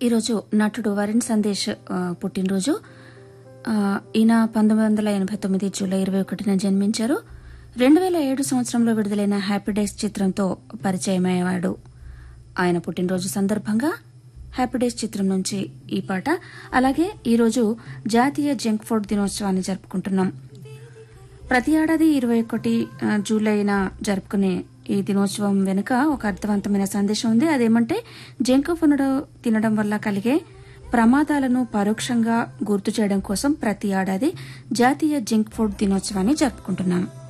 ఈరోజు నటుడు వరుణ్ సందేశ్ ఆ, పుట్టినరోజు ఆ, ఈయన పంతొమ్మిది వందల ఎనభై తొమ్మిది జూలై ఇరవై ఒకటిన జన్మించారు రెండు వేల ఏడు సంవత్సరంలో విడుదలైన హ్యాపీ డేస్ చిత్రంతో పరిచయమయ్యేవాడు ఆయన పుట్టినరోజు సందర్భంగా హ్యాపీ డేస్ చిత్రం నుంచి ఈ పాట అలాగే ఈరోజు జాతీయ జంక్ ఫుడ్ దినోత్సవాన్ని జరుపుకుంటున్నాం ప్రతి ఏడాది ఇరవై ఒకటి ఆ, జూలైన జరుపుకునే ఈ దినోత్సవం వెనుక ఒక అర్థవంతమైన సందేశం ఉంది అదేమంటే జంక్ ఫుడ్ తినడం వల్ల కలిగే ప్రమాదాలను పరోక్షంగా గుర్తు చేయడం కోసం ప్రతి ఏడాది జాతీయ జంక్ ఫుడ్ దినోత్సవాన్ని జరుపుకుంటున్నాం